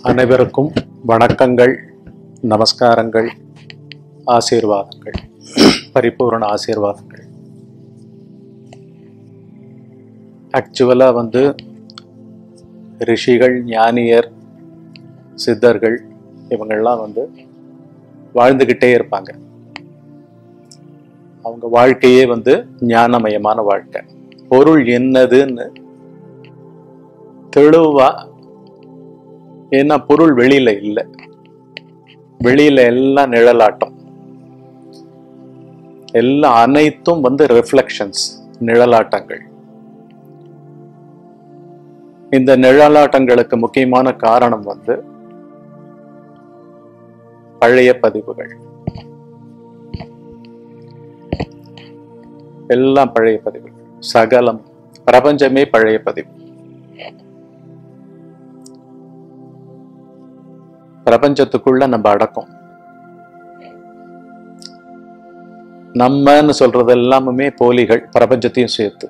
அனைவருக்கும் வணக்கங்கள் நமஸ்காரங்கள் ஆசீர்வாதங்கள் பரிபூரண ஆசீர்வாதங்கள் ஆக்சுவலாக வந்து ரிஷிகள் ஞானியர் சித்தர்கள் இவங்கெல்லாம் வந்து வாழ்ந்துக்கிட்டே இருப்பாங்க அவங்க வாழ்க்கையே வந்து ஞானமயமான வாழ்க்கை பொருள் என்னதுன்னு தெளிவா ஏன்னா பொருள் வெளியில இல்லை வெளியில எல்லாம் நிழலாட்டம் எல்லாம் அனைத்தும் வந்து ரிஃப்ளெக்ஷன்ஸ் நிழலாட்டங்கள் இந்த நிழலாட்டங்களுக்கு முக்கியமான காரணம் வந்து பழைய பதிவுகள் எல்லாம் பழைய பதிவுகள் சகலம் பிரபஞ்சமே பழைய பதிவு பிரபஞ்சத்துக்குள்ள நம்ம அடக்கம் நம்மன்னு சொல்றது எல்லாமே போலிகள் பிரபஞ்சத்தையும் சேர்த்து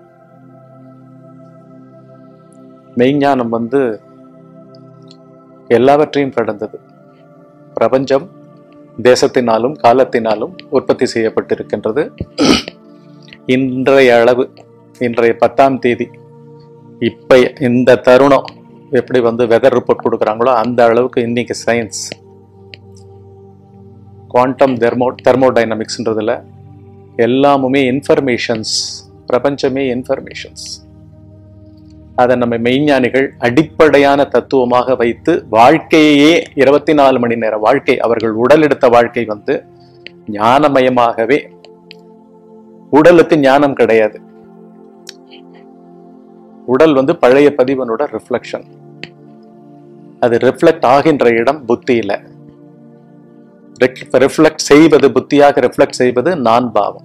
மெய்ஞானம் வந்து எல்லாவற்றையும் கடந்தது பிரபஞ்சம் தேசத்தினாலும் காலத்தினாலும் உற்பத்தி செய்யப்பட்டிருக்கின்றது இன்றைய அளவு இன்றைய பத்தாம் தேதி இப்ப இந்த தருணம் எப்படி வந்து வெதர் ரிப்போர்ட் கொடுக்குறாங்களோ அந்த அளவுக்கு இன்னைக்கு சயின்ஸ் குவாண்டம் தெர்மோ தெர்மோடைனமிக்ஸ்ன்றதுல எல்லாமுமே இன்ஃபர்மேஷன்ஸ் பிரபஞ்சமே இன்ஃபர்மேஷன்ஸ் அதை நம்ம மெய்ஞானிகள் அடிப்படையான தத்துவமாக வைத்து வாழ்க்கையே இருபத்தி நாலு மணி நேர வாழ்க்கை அவர்கள் உடல் எடுத்த வாழ்க்கை வந்து ஞானமயமாகவே உடலுக்கு ஞானம் கிடையாது உடல் வந்து பழைய பதிவனோட ரிஃப்ளெக்ஷன் அது ரிஃப்ளெக்ட் ஆகின்ற இடம் புத்தியில ரிஃப்ளெக்ட் செய்வது புத்தியாக ரிஃப்ளெக்ட் செய்வது நான் பாவம்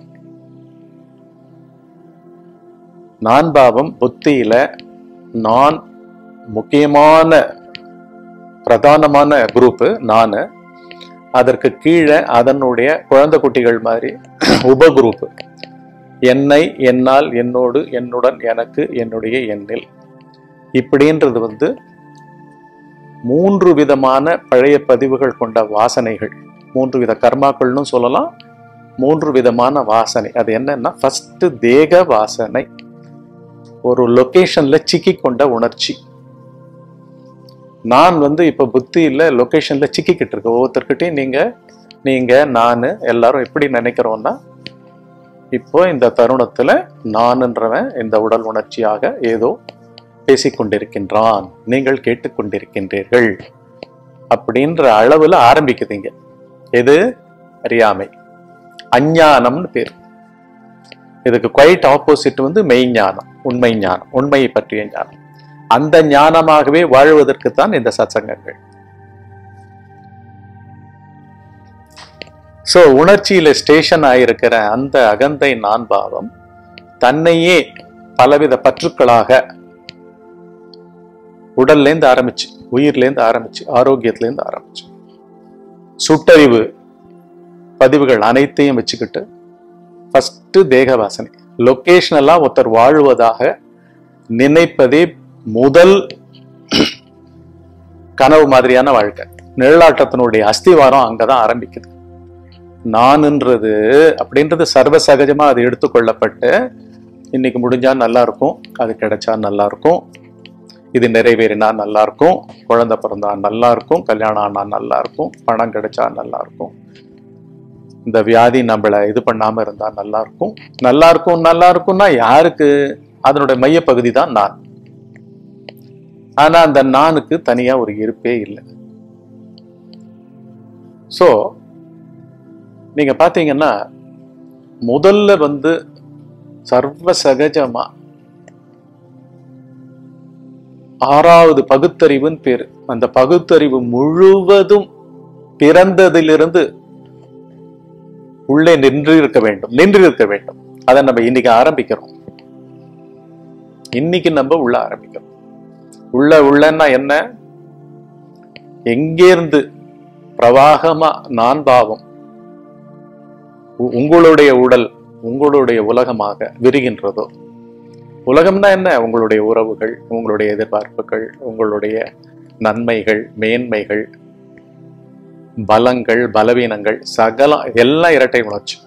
நான் பாவம் புத்தியில நான் முக்கியமான பிரதானமான குரூப்பு நான் அதற்கு கீழே அதனுடைய குழந்தை குட்டிகள் மாதிரி உப குரூப்பு என்னை என்னால் என்னோடு என்னுடன் எனக்கு என்னுடைய எண்ணில் இப்படின்றது வந்து மூன்று விதமான பழைய பதிவுகள் கொண்ட வாசனைகள் மூன்று வித கர்மாக்கள்னு சொல்லலாம் மூன்று விதமான வாசனை அது என்னன்னா ஃபர்ஸ்ட் தேக வாசனை ஒரு லொகேஷன்ல சிக்கி கொண்ட உணர்ச்சி நான் வந்து இப்ப புத்தியில லொகேஷன்ல சிக்கிக்கிட்டு இருக்கு ஒவ்வொருத்தர்கிட்டையும் நீங்க நீங்க நான் எல்லாரும் எப்படி நினைக்கிறோம்னா இப்போ இந்த தருணத்துல நான்ன்றவன் இந்த உடல் உணர்ச்சியாக ஏதோ பேசிக்கொண்டிருக்கின்றான் நீங்கள் கேட்டுக்கொண்டிருக்கின்றீர்கள் அப்படின்ற அளவுல ஆரம்பிக்குதுங்க எது அறியாமை அஞ்ஞானம்னு பேர் இதுக்கு குவைட் ஆப்போசிட் வந்து மெய்ஞானம் உண்மை ஞானம் உண்மையை பற்றிய ஞானம் அந்த ஞானமாகவே வாழ்வதற்கு தான் இந்த சத்சங்கங்கள் சோ உணர்ச்சியில ஸ்டேஷன் ஆயிருக்கிற அந்த அகந்தை நான் பாவம் தன்னையே பலவித பற்றுக்களாக உடல்லேருந்து ஆரம்பிச்சு உயிர்லேருந்து ஆரம்பிச்சு ஆரோக்கியத்திலேருந்து ஆரம்பிச்சு சுட்டறிவு பதிவுகள் அனைத்தையும் வச்சுக்கிட்டு ஃபர்ஸ்ட் தேக வாசனை லொகேஷனெல்லாம் ஒருத்தர் வாழ்வதாக நினைப்பதே முதல் கனவு மாதிரியான வாழ்க்கை நிழலாட்டத்தினுடைய அஸ்திவாரம் அங்கதான் ஆரம்பிக்குது நான்ன்றது அப்படின்றது சர்வ சகஜமா அது எடுத்துக்கொள்ளப்பட்டு இன்னைக்கு முடிஞ்சா நல்லா இருக்கும் அது கிடைச்சா நல்லா இருக்கும் இது நிறைவேறினா நல்லா இருக்கும் குழந்தை பிறந்தா நல்லா இருக்கும் கல்யாணம் ஆனா நல்லா இருக்கும் பணம் கிடைச்சா நல்லா இருக்கும் இந்த வியாதி நம்மளை இது பண்ணாம இருந்தா நல்லா இருக்கும் நல்லா இருக்கும் நல்லா இருக்கும்னா யாருக்கு அதனுடைய மையப்பகுதி தான் நான் ஆனா அந்த நானுக்கு தனியா ஒரு இருப்பே இல்லை சோ நீங்க பாத்தீங்கன்னா முதல்ல வந்து சர்வ சகஜமா ஆறாவது பகுத்தறிவுன்னு பேரு அந்த பகுத்தறிவு முழுவதும் பிறந்ததிலிருந்து உள்ளே நின்று இருக்க வேண்டும் நின்று இருக்க வேண்டும் அதை நம்ம இன்னைக்கு ஆரம்பிக்கிறோம் இன்னைக்கு நம்ம உள்ள ஆரம்பிக்கிறோம் உள்ள உள்ளன்னா என்ன எங்கேருந்து பிரவாகமா நான் பாவம் உ- உங்களுடைய உடல் உங்களுடைய உலகமாக விரிகின்றதோ உலகம்னா என்ன உங்களுடைய உறவுகள் உங்களுடைய எதிர்பார்ப்புகள் உங்களுடைய நன்மைகள் மேன்மைகள் பலங்கள் பலவீனங்கள் சகலம் எல்லாம் இரட்டை உணர்ச்சி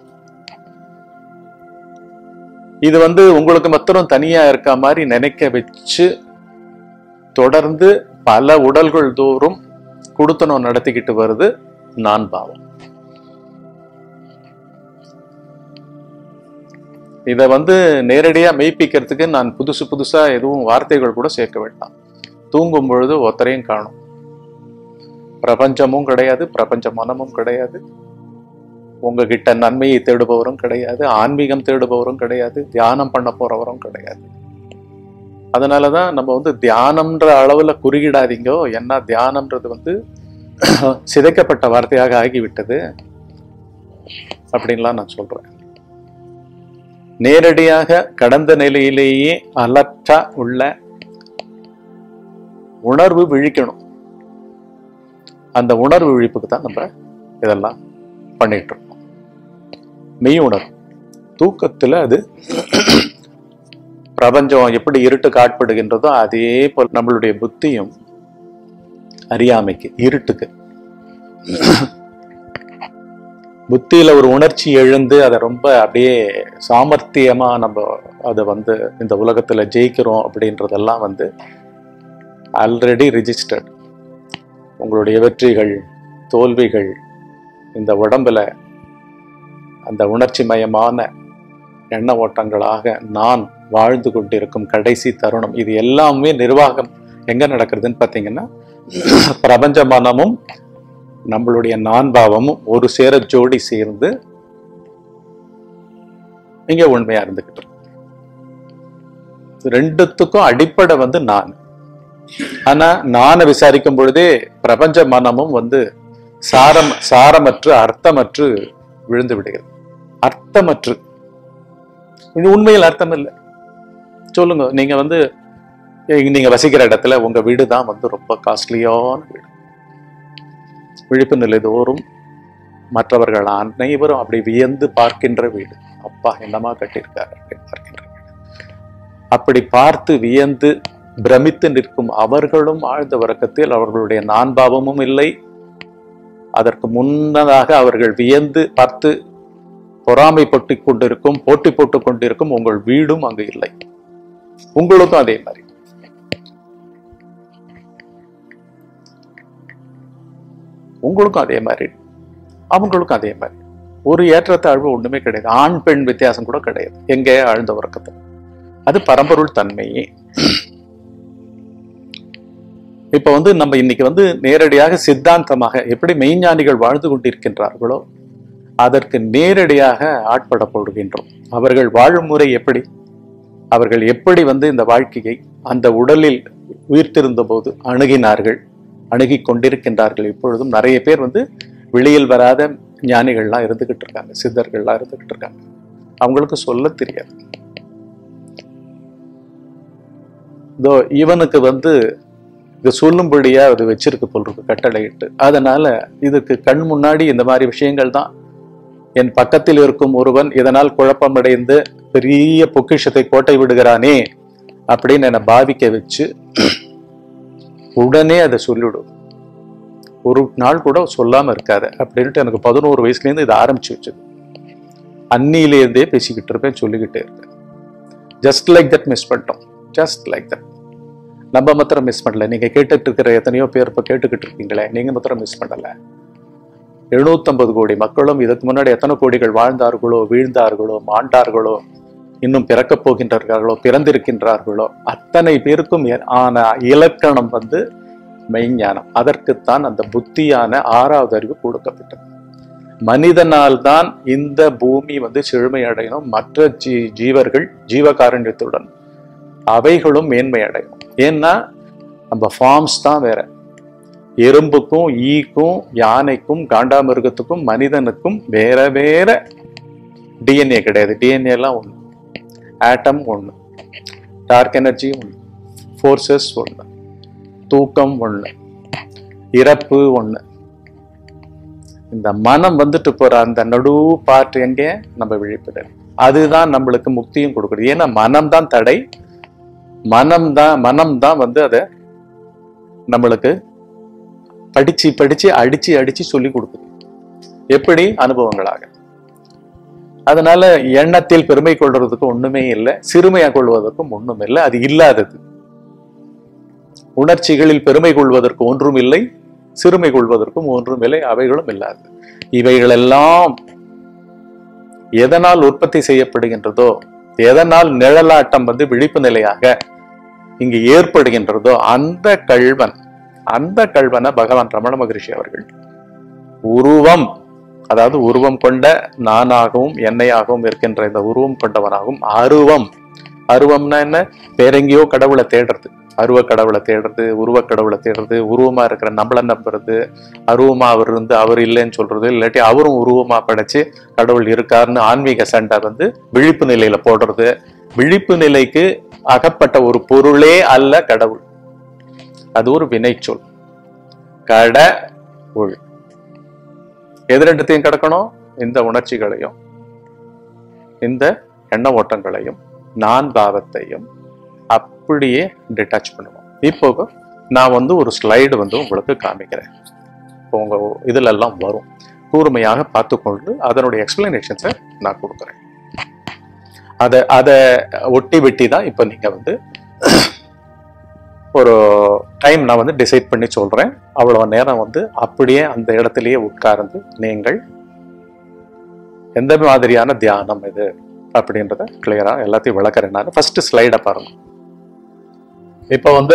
இது வந்து உங்களுக்கு மாத்திரம் தனியா இருக்க மாதிரி நினைக்க வச்சு தொடர்ந்து பல உடல்கள் தோறும் குடுத்தனம் நடத்திக்கிட்டு வருது நான் பாவம் இதை வந்து நேரடியா மெய்ப்பிக்கிறதுக்கு நான் புதுசு புதுசா எதுவும் வார்த்தைகள் கூட சேர்க்க வேண்டாம் தூங்கும் பொழுது ஒத்தரையும் காணும் பிரபஞ்சமும் கிடையாது பிரபஞ்ச மனமும் கிடையாது உங்ககிட்ட நன்மையை தேடுபவரும் கிடையாது ஆன்மீகம் தேடுபவரும் கிடையாது தியானம் பண்ண போறவரும் கிடையாது அதனாலதான் நம்ம வந்து தியானம்ன்ற அளவுல குறுகிடாதீங்கோ என்ன தியானம்ன்றது வந்து சிதைக்கப்பட்ட வார்த்தையாக ஆகிவிட்டது அப்படின்லாம் நான் சொல்றேன் நேரடியாக கடந்த நிலையிலேயே அலற்றா உள்ள உணர்வு விழிக்கணும் அந்த உணர்வு விழிப்புக்கு தான் நம்ம இதெல்லாம் பண்ணிட்டு இருக்கோம் மெய் உணர்வு தூக்கத்துல அது பிரபஞ்சம் எப்படி இருட்டு காட்படுகின்றதோ அதே போல் நம்மளுடைய புத்தியும் அறியாமைக்கு இருட்டுக்கு புத்தியில ஒரு உணர்ச்சி எழுந்து அதை ரொம்ப அப்படியே சாமர்த்தியமா நம்ம அதை வந்து இந்த உலகத்துல ஜெயிக்கிறோம் அப்படின்றதெல்லாம் வந்து ஆல்ரெடி ரிஜிஸ்டர்ட் உங்களுடைய வெற்றிகள் தோல்விகள் இந்த உடம்புல அந்த உணர்ச்சி மயமான எண்ண ஓட்டங்களாக நான் வாழ்ந்து கொண்டிருக்கும் கடைசி தருணம் இது எல்லாமே நிர்வாகம் எங்க நடக்கிறதுன்னு பார்த்தீங்கன்னா பிரபஞ்ச மனமும் நம்மளுடைய நான்பாவமும் ஒரு சேர ஜோடி சேர்ந்து இங்க உண்மையா இருந்துகிட்டு இருக்கு. ரெண்டுத்துக்கும் அடிப்படை வந்து நான் ஆனா நானை விசாரிக்கும் பொழுதே பிரபஞ்ச மனமும் வந்து சாரம் சாரமற்று அர்த்தமற்று விழுந்து விடுகிறது அர்த்தமற்று இது உண்மையில் அர்த்தம் இல்லை சொல்லுங்க நீங்க வந்து இங்க நீங்க வசிக்கிற இடத்துல உங்க வீடு தான் வந்து ரொம்ப காஸ்ட்லியான வீடு விழிப்பு நிலை தோறும் மற்றவர்கள் அனைவரும் அப்படி வியந்து பார்க்கின்ற வீடு அப்பா என்னமா கட்டியிருக்காரு அப்படின்னு பார்க்கின்ற வீடு அப்படி பார்த்து வியந்து பிரமித்து நிற்கும் அவர்களும் ஆழ்ந்த உறக்கத்தில் அவர்களுடைய நான்பாவமும் இல்லை அதற்கு முன்னதாக அவர்கள் வியந்து பார்த்து பொறாமைப்பட்டு கொண்டிருக்கும் போட்டி போட்டுக் கொண்டிருக்கும் உங்கள் வீடும் அங்கு இல்லை உங்களுக்கும் அதே மாதிரி உங்களுக்கும் அதே மாதிரி அவங்களுக்கும் அதே மாதிரி ஒரு ஏற்றத்தாழ்வு ஒண்ணுமே கிடையாது ஆண் பெண் வித்தியாசம் கூட கிடையாது எங்கே ஆழ்ந்த உறக்கத்தில் அது பரம்பொருள் தன்மையே இப்ப வந்து நம்ம இன்னைக்கு வந்து நேரடியாக சித்தாந்தமாக எப்படி மெய்ஞானிகள் வாழ்ந்து கொண்டிருக்கின்றார்களோ அதற்கு நேரடியாக ஆட்படப்படுகின்றோம் அவர்கள் வாழும் முறை எப்படி அவர்கள் எப்படி வந்து இந்த வாழ்க்கையை அந்த உடலில் உயிர்த்திருந்த போது அணுகினார்கள் அணுகி கொண்டிருக்கின்றார்கள் இப்பொழுதும் நிறைய பேர் வந்து வெளியில் வராத ஞானிகள்லாம் இருந்துகிட்டு இருக்காங்க சித்தர்கள்லாம் இருந்துகிட்டு இருக்காங்க அவங்களுக்கு சொல்ல தெரியாது இதோ இவனுக்கு வந்து இது சொல்லும்படியா அது வச்சிருக்கு போல் இருக்கு கட்டளையிட்டு அதனால இதுக்கு கண் முன்னாடி இந்த மாதிரி விஷயங்கள் தான் என் பக்கத்தில் இருக்கும் ஒருவன் இதனால் குழப்பமடைந்து பெரிய பொக்கிஷத்தை கோட்டை விடுகிறானே அப்படின்னு என்னை பாவிக்க வச்சு உடனே அதை சொல்லிவிடும் ஒரு நாள் கூட சொல்லாம இருக்காது அப்படின்ட்டு எனக்கு பதினோரு வயசுலேருந்து இதை ஆரம்பிச்சு வச்சது அன்னியிலேருந்தே பேசிக்கிட்டு இருப்பேன் சொல்லிக்கிட்டே இருப்பேன் ஜஸ்ட் லைக் தட் மிஸ் பண்ணிட்டோம் ஜஸ்ட் லைக் தட் நம்ம மாத்திரம் மிஸ் பண்ணல நீங்க கேட்டுட்டு இருக்கிற எத்தனையோ பேர் இப்ப கேட்டுக்கிட்டு இருக்கீங்களே நீங்க மாத்திரம் மிஸ் பண்ணல எழுநூத்தம்பது கோடி மக்களும் இதுக்கு முன்னாடி எத்தனை கோடிகள் வாழ்ந்தார்களோ வீழ்ந்தார்களோ மாண்டார்களோ இன்னும் பிறக்கப் போகின்றார்களோ பிறந்திருக்கின்றார்களோ அத்தனை பேருக்கும் ஏ- ஆன இலக்கணம் வந்து மெய்ஞானம் அதற்குத்தான் அந்த புத்தியான ஆறாவது அறிவு கொடுக்கப்பட்டது மனிதனால் தான் இந்த பூமி வந்து செழுமை அடையணும் மற்ற ஜீ ஜீவர்கள் ஜீவகாரண்யத்துடன் அவைகளும் மேன்மை அடையும் ஏன்னா நம்ம ஃபார்ம்ஸ் தான் வேற எறும்புக்கும் ஈக்கும் யானைக்கும் காண்டாமிருகத்துக்கும் மனிதனுக்கும் வேற வேற டிஎன்ஏ கிடையாது டிஎன்ஏ எல்லாம் ஒன்று ஆட்டம் ஒன்று டார்க் எனர்ஜி ஒன்று ஃபோர்ஸஸ் ஒன்று தூக்கம் ஒன்று இறப்பு ஒன்று இந்த மனம் வந்துட்டு போற அந்த நடு பார்ட் எங்கே நம்ம விழிப்புடன் அதுதான் நம்மளுக்கு முக்தியும் கொடுக்குது ஏன்னா மனம் தான் தடை மனம் தான் மனம் தான் வந்து அதை நம்மளுக்கு படிச்சு படிச்சு அடிச்சு அடிச்சு சொல்லி கொடுக்குது எப்படி அனுபவங்களாக அதனால எண்ணத்தில் பெருமை கொள்றதுக்கு ஒண்ணுமே இல்லை சிறுமையா கொள்வதற்கும் ஒண்ணும் இல்லை அது இல்லாதது உணர்ச்சிகளில் பெருமை கொள்வதற்கு ஒன்றும் இல்லை சிறுமை கொள்வதற்கும் ஒன்றும் இல்லை அவைகளும் இல்லாது இவைகளெல்லாம் எதனால் உற்பத்தி செய்யப்படுகின்றதோ எதனால் நிழலாட்டம் வந்து விழிப்பு நிலையாக இங்கு ஏற்படுகின்றதோ அந்த கல்வன் அந்த கல்வனை பகவான் ரமண மகரிஷி அவர்கள் உருவம் அதாவது உருவம் கொண்ட நானாகவும் என்னையாகவும் இருக்கின்ற இந்த உருவம் கொண்டவனாகவும் அருவம் அருவம்னா என்ன வேற எங்கேயோ கடவுளை தேடுறது அருவ கடவுளை தேடுறது உருவ கடவுளை தேடுறது உருவமா இருக்கிற நம்மளை நம்புறது அருவமா அவர் இருந்து அவர் இல்லைன்னு சொல்றது இல்லாட்டி அவரும் உருவமா படைச்சு கடவுள் இருக்காருன்னு ஆன்மீக சண்டை வந்து விழிப்பு நிலையில போடுறது விழிப்பு நிலைக்கு அகப்பட்ட ஒரு பொருளே அல்ல கடவுள் அது ஒரு வினைச்சொல் கட உள் எது ரெண்டுத்தையும் கிடக்கணும் இந்த உணர்ச்சிகளையும் இந்த எண்ண ஓட்டங்களையும் நான் பாவத்தையும் அப்படியே டிட்டாச் பண்ணுவோம் இப்போ நான் வந்து ஒரு ஸ்லைடு வந்து உங்களுக்கு காமிக்கிறேன் இப்போ உங்க இதுல எல்லாம் வரும் கூர்மையாக பார்த்துக்கொண்டு அதனுடைய எக்ஸ்பிளனேஷன்ஸை நான் கொடுக்குறேன் அதை அதை ஒட்டி வெட்டி தான் இப்போ நீங்க வந்து ஒரு டைம் நான் வந்து டிசைட் பண்ணி சொல்றேன் அவ்வளவு நேரம் வந்து அப்படியே அந்த இடத்திலேயே உட்கார்ந்து நீங்கள் எந்த மாதிரியான தியானம் இது அப்படின்றத கிளியரா எல்லாத்தையும் விளக்குறேன் நான் ஃபர்ஸ்ட் ஸ்லைடை பாருங்க இப்போ வந்து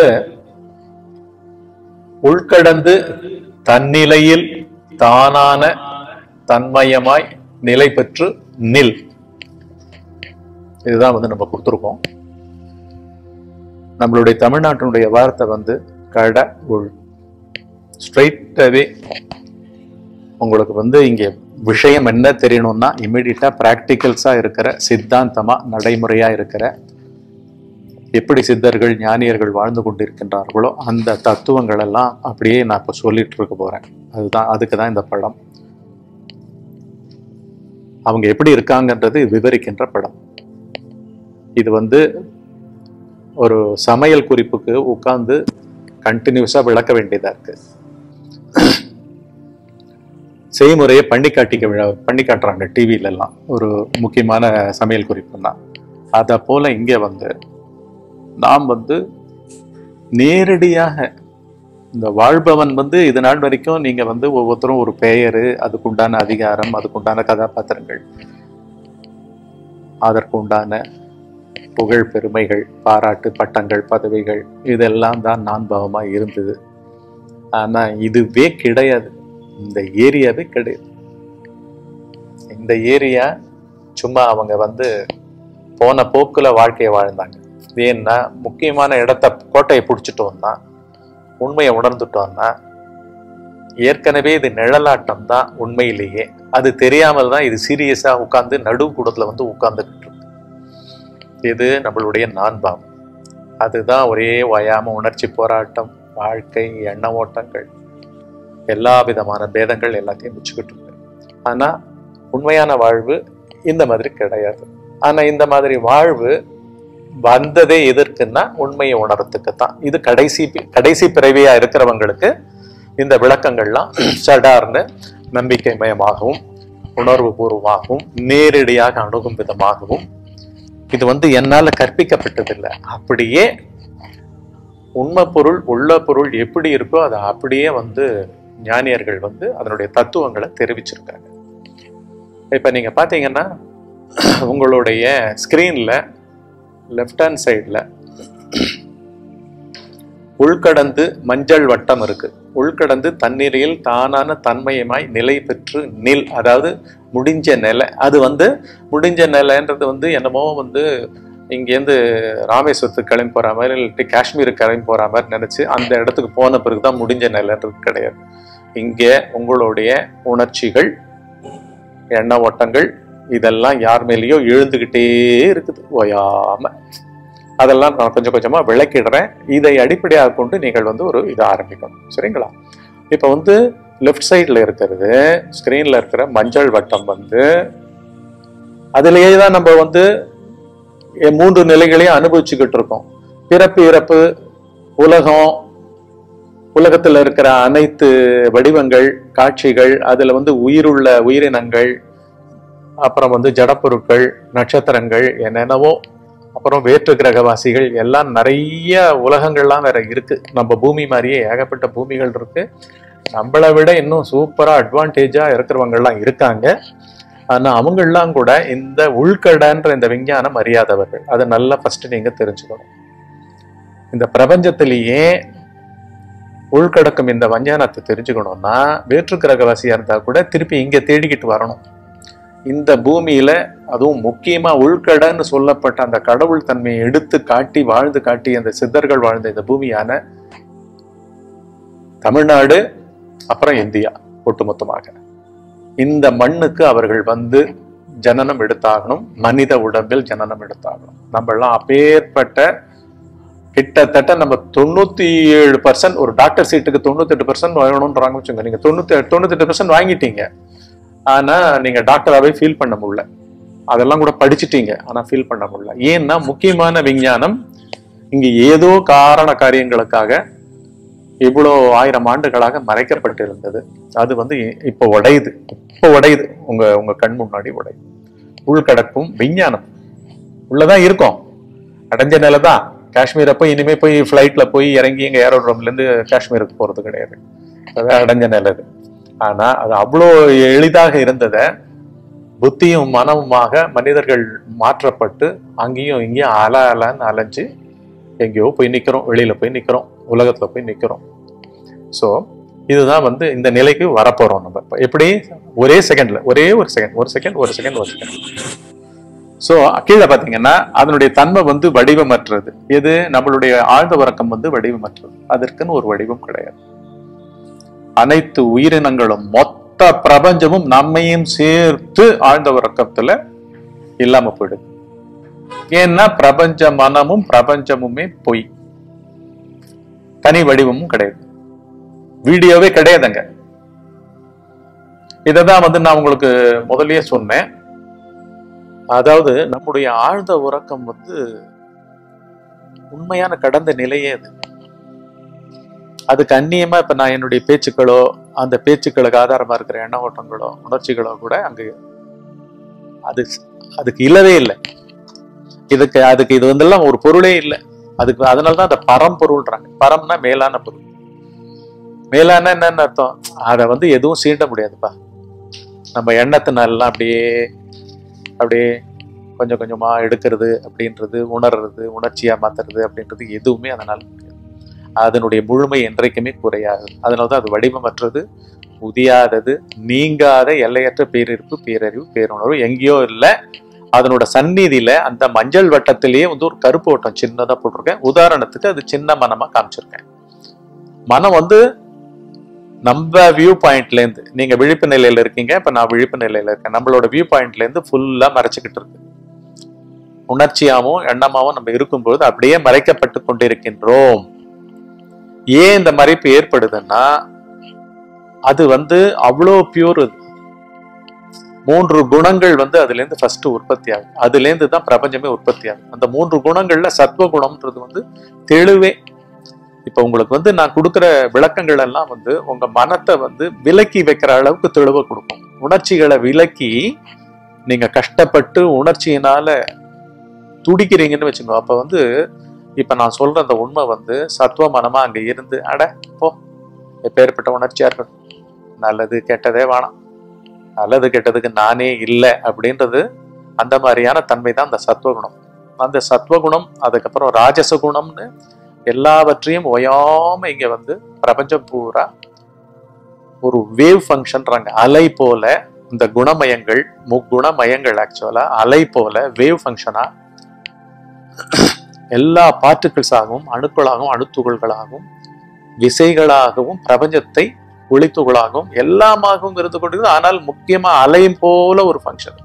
உள்கடந்து தன்னிலையில் தானான தன்மயமாய் நிலை பெற்று நில் இதுதான் வந்து நம்ம கொடுத்துருக்கோம் நம்மளுடைய தமிழ்நாட்டினுடைய வார்த்தை வந்து கட உள் ஸ்ட்ரைட்டாகவே உங்களுக்கு வந்து இங்கே விஷயம் என்ன தெரியணும்னா இம்மிடியட்டா ப்ராக்டிக்கல்ஸா இருக்கிற சித்தாந்தமா நடைமுறையா இருக்கிற எப்படி சித்தர்கள் ஞானியர்கள் வாழ்ந்து கொண்டிருக்கின்றார்களோ அந்த தத்துவங்கள் எல்லாம் அப்படியே நான் இப்போ சொல்லிட்டு இருக்க போறேன் அதுதான் அதுக்கு தான் இந்த படம் அவங்க எப்படி இருக்காங்கன்றது விவரிக்கின்ற படம் இது வந்து ஒரு சமையல் குறிப்புக்கு உட்கார்ந்து கண்டினியூஸா விளக்க வேண்டியதா இருக்கு செய்முறையை பண்ணி காட்டிக்க விழா பண்ணி காட்டுறாங்க டிவில எல்லாம் ஒரு முக்கியமான சமையல் குறிப்புன்னா அதை போல இங்க வந்து நாம் வந்து நேரடியாக இந்த வாழ்பவன் வந்து இது நாள் வரைக்கும் நீங்க வந்து ஒவ்வொருத்தரும் ஒரு பெயரு அதுக்குண்டான அதிகாரம் அதுக்குண்டான கதாபாத்திரங்கள் அதற்குண்டான புகழ் பெருமைகள் பாராட்டு பட்டங்கள் பதவிகள் இதெல்லாம் தான் நான் பாவமா இருந்தது ஆனா இதுவே கிடையாது இந்த ஏரியாவே கிடையாது இந்த ஏரியா சும்மா அவங்க வந்து போன போக்குல வாழ்க்கையை வாழ்ந்தாங்க ஏன்னா முக்கியமான இடத்த கோட்டையை பிடிச்சிட்டோம்னா உண்மையை உணர்ந்துட்டோம்னா ஏற்கனவே இது நிழலாட்டம் தான் உண்மையிலேயே அது தெரியாமல் தான் இது சீரியஸா உட்கார்ந்து நடு கூடத்துல வந்து உட்கார்ந்துட்டு இருக்கு இது நம்மளுடைய நான்பாவம் அதுதான் ஒரே வயாம உணர்ச்சி போராட்டம் வாழ்க்கை எண்ண ஓட்டங்கள் எல்லா விதமான பேதங்கள் எல்லாத்தையும் வச்சுக்கிட்டு இருக்கு ஆனா உண்மையான வாழ்வு இந்த மாதிரி கிடையாது ஆனா இந்த மாதிரி வாழ்வு வந்ததே எதற்குன்னா உண்மையை உணரத்துக்கு தான் இது கடைசி பி- கடைசி பிறவியா இருக்கிறவங்களுக்கு இந்த விளக்கங்கள்லாம் சடார்னு நம்பிக்கை மயமாகவும் உணர்வு பூர்வமாகவும் நேரடியாக அணுகும் விதமாகவும் இது வந்து என்னால கற்பிக்கப்பட்டதில்லை அப்படியே உண்மை பொருள் உள்ள பொருள் எப்படி இருக்கோ அதை அப்படியே வந்து ஞானியர்கள் வந்து அதனுடைய தத்துவங்களை தெரிவிச்சிருக்காங்க இப்ப நீங்க பாத்தீங்கன்னா உங்களுடைய ஸ்கிரீன்ல லெஃப்ட் ஹேண்ட் சைடில் உள்கடந்து மஞ்சள் வட்டம் இருக்கு உள்கடந்து தண்ணீரில் தானான தன்மயமாய் நிலை பெற்று நில் அதாவது முடிஞ்ச நிலை அது வந்து முடிஞ்ச நிலைன்றது வந்து என்னமோ வந்து இங்கேருந்து ராமேஸ்வரத்துக்கு கிளம்பி போற மாதிரி இல்லாட்டி காஷ்மீருக்கு கிளம்பி போற மாதிரி நினைச்சு அந்த இடத்துக்கு போன பிறகுதான் முடிஞ்ச நிலைன்றது கிடையாது இங்கே உங்களுடைய உணர்ச்சிகள் எண்ண ஓட்டங்கள் இதெல்லாம் யார் மேலேயோ எழுந்துகிட்டே இருக்குது ஓயாம அதெல்லாம் நான் கொஞ்சம் கொஞ்சமா விளக்கிடுறேன் இதை அடிப்படையாக கொண்டு நீங்கள் வந்து ஒரு இதை ஆரம்பிக்கணும் சரிங்களா இப்போ வந்து லெஃப்ட் சைடில் இருக்கிறது ஸ்க்ரீன்ல இருக்கிற மஞ்சள் வட்டம் வந்து அதுலேயே தான் நம்ம வந்து எ- மூன்று நிலைகளையும் அனுபவிச்சுக்கிட்டு இருக்கோம் பிறப்பு இறப்பு உலகம் உலகத்துல இருக்கிற அனைத்து வடிவங்கள் காட்சிகள் அதுல வந்து உயிருள்ள உயிரினங்கள் அப்புறம் வந்து ஜடப்பொருட்கள் நட்சத்திரங்கள் என்னென்னவோ அப்புறம் வேற்று கிரகவாசிகள் எல்லாம் நிறைய உலகங்கள்லாம் வேற இருக்கு நம்ம பூமி மாதிரியே ஏகப்பட்ட பூமிகள் இருக்கு நம்மளை விட இன்னும் சூப்பரா அட்வான்டேஜா இருக்கிறவங்க எல்லாம் இருக்காங்க ஆனா அவங்கெல்லாம் கூட இந்த உள்கடன்ற இந்த விஞ்ஞானம் அறியாதவர்கள் அதை நல்லா ஃபர்ஸ்ட் நீங்க தெரிஞ்சுக்கணும் இந்த பிரபஞ்சத்திலேயே உள்கடக்கும் இந்த விஞ்ஞானத்தை தெரிஞ்சுக்கணும்னா வேற்று கிரகவாசியா இருந்தா கூட திருப்பி இங்க தேடிக்கிட்டு வரணும் இந்த பூமியில அதுவும் முக்கியமா உள்கடன்னு சொல்லப்பட்ட அந்த கடவுள் தன்மையை எடுத்து காட்டி வாழ்ந்து காட்டி அந்த சித்தர்கள் வாழ்ந்த இந்த பூமியான தமிழ்நாடு அப்புறம் இந்தியா ஒட்டுமொத்தமாக இந்த மண்ணுக்கு அவர்கள் வந்து ஜனனம் எடுத்தாகணும் மனித உடம்பில் ஜனனம் எடுத்தாகணும் நம்ம எல்லாம் அப்பேற்பட்ட கிட்டத்தட்ட நம்ம தொண்ணூத்தி ஏழு பர்சன்ட் ஒரு டாக்டர் சீட்டுக்கு தொண்ணூத்தெட்டு பர்சன்ட் வாங்கணும்ன்றாங்க வச்சுங்க நீங்க தொண்ணூத்தி தொண்ணூத்தெட்டு பர்சன்ட் வாங்கிட்டீங்க ஆனா நீங்க டாக்டராகவே ஃபீல் பண்ண முடியல அதெல்லாம் கூட படிச்சிட்டீங்க ஆனா ஃபீல் பண்ண முடியல ஏன்னா முக்கியமான விஞ்ஞானம் இங்க ஏதோ காரண காரியங்களுக்காக இவ்வளோ ஆயிரம் ஆண்டுகளாக மறைக்கப்பட்டிருந்தது அது வந்து இ- இப்போ உடையுது இப்போ உடையுது உங்க உங்க கண் முன்னாடி உடையுது உள்கடக்கும் விஞ்ஞானம் உள்ளதான் இருக்கும் அடைஞ்ச நிலை தான் காஷ்மீரை போய் இனிமே போய் ஃப்ளைட்ல போய் இறங்கி எங்க ஏரோட்ரோம்ல இருந்து காஷ்மீருக்கு போறது கிடையாது அது அடைஞ்ச நிலை இது ஆனா அது அவ்வளோ எளிதாக இருந்ததை புத்தியும் மனமுமாக மனிதர்கள் மாற்றப்பட்டு அங்கேயும் இங்கேயும் அல அலன்னு அலைஞ்சு எங்கேயோ போய் நிக்கிறோம் வெளியில போய் நிக்கிறோம் உலகத்துல போய் நிக்கிறோம் ஸோ இதுதான் வந்து இந்த நிலைக்கு வரப்போறோம் நம்ம இப்ப எப்படி ஒரே செகண்ட்ல ஒரே ஒரு செகண்ட் ஒரு செகண்ட் ஒரு செகண்ட் ஒரு செகண்ட் ஸோ கீழே பார்த்தீங்கன்னா அதனுடைய தன்மை வந்து வடிவமற்றது எது நம்மளுடைய ஆழ்ந்த உறக்கம் வந்து வடிவமற்றது அதற்குன்னு ஒரு வடிவம் கிடையாது அனைத்து உயிரினங்களும் மொத்த பிரபஞ்சமும் நம்மையும் சேர்த்து ஆழ்ந்த உறக்கத்துல இல்லாம போயிடுது ஏன்னா பிரபஞ்ச மனமும் பிரபஞ்சமுமே பொய் தனி வடிவமும் கிடையாது வீடியோவே கிடையாதுங்க இததான் வந்து நான் உங்களுக்கு முதல்லயே சொன்னேன் அதாவது நம்முடைய ஆழ்ந்த உறக்கம் வந்து உண்மையான கடந்த நிலையே அது அதுக்கு அந்நியமா இப்ப நான் என்னுடைய பேச்சுக்களோ அந்த பேச்சுக்களுக்கு ஆதாரமா இருக்கிற எண்ண ஓட்டங்களோ உணர்ச்சிகளோ கூட அங்க அது அதுக்கு இல்லவே இல்லை இதுக்கு அதுக்கு இது வந்தெல்லாம் ஒரு பொருளே இல்லை அதுக்கு அதனாலதான் அந்த பரம்பொருள்ன்றாங்க பரம்னா மேலான பொருள் மேலான என்னன்னு அர்த்தம் அதை வந்து எதுவும் சீண்ட முடியாதுப்பா நம்ம எண்ணத்தினாலாம் அப்படியே அப்படியே கொஞ்சம் கொஞ்சமா எடுக்கிறது அப்படின்றது உணர்றது உணர்ச்சியா மாத்துறது அப்படின்றது எதுவுமே அதனால முடியாது அதனுடைய முழுமை என்றைக்குமே குறையாது அதனாலதான் அது வடிவமற்றது உதியாதது நீங்காத எல்லையற்ற பேரிருப்பு பேரறிவு பேருணர்வு எங்கேயோ இல்லை அதனோட சந்நிதியில அந்த மஞ்சள் வட்டத்திலேயே வந்து ஒரு கருப்பு வட்டம் சின்னதா போட்டிருக்கேன் உதாரணத்துக்கு அது சின்ன மனமா காமிச்சிருக்கேன் மனம் வந்து நம்ம வியூ பாயிண்ட்ல இருந்து நீங்க விழிப்பு நிலையில இருக்கீங்க இப்ப நான் விழிப்பு நிலையில இருக்கேன் நம்மளோட வியூ பாயிண்ட்ல இருந்து ஃபுல்லா மறைச்சுக்கிட்டு இருக்கு உணர்ச்சியாவும் எண்ணமாவும் நம்ம இருக்கும்போது அப்படியே மறைக்கப்பட்டு கொண்டிருக்கின்றோம் ஏன் இந்த மறைப்பு ஏற்படுதுன்னா அது வந்து அவ்வளோ பியூர் மூன்று குணங்கள் வந்து அதுல இருந்து ஃபர்ஸ்ட் உற்பத்தி ஆகுது அதுல இருந்து தான் பிரபஞ்சமே உற்பத்தி ஆகுது அந்த மூன்று குணங்கள்ல சத்துவ குணம்ன்றது வந்து தெளிவே இப்ப உங்களுக்கு வந்து நான் கொடுக்குற விளக்கங்கள் எல்லாம் வந்து உங்க மனத்தை வந்து விலக்கி வைக்கிற அளவுக்கு தெளிவை கொடுக்கும் உணர்ச்சிகளை விலக்கி நீங்க கஷ்டப்பட்டு உணர்ச்சியினால துடிக்கிறீங்கன்னு வச்சுக்கோ அப்ப வந்து இப்ப நான் சொல்ற அந்த உண்மை வந்து சத்துவ மனமா அங்க இருந்து அட போ எப்பேற்பட்ட உணர்ச்சியா இருக்கட்டும் நல்லது கெட்டதே வேணாம் நல்லது கெட்டதுக்கு நானே இல்லை அப்படின்றது அந்த மாதிரியான தன்மை தான் அந்த சத்துவகுணம் அந்த சத்துவகுணம் அதுக்கப்புறம் ராஜச குணம்னு எல்லாவற்றையும் ஓயாம இங்க வந்து பிரபஞ்சம் பூரா ஒரு வேவ் ஃபங்க்ஷன்றாங்க அலை போல இந்த குணமயங்கள் முக்குணமயங்கள் ஆக்சுவலா அலை போல வேவ் ஃபங்க்ஷனா எல்லா பார்ட்டிகிள்ஸாகவும் அணுக்களாகவும் அணுத்துகள்களாகவும் விசைகளாகவும் பிரபஞ்சத்தை ஒளித்துகளாகவும் எல்லாமாகவும் இருந்து கொண்டிருக்கிறது ஆனால் முக்கியமா அலையும் போல ஒரு ஃபங்க்ஷன்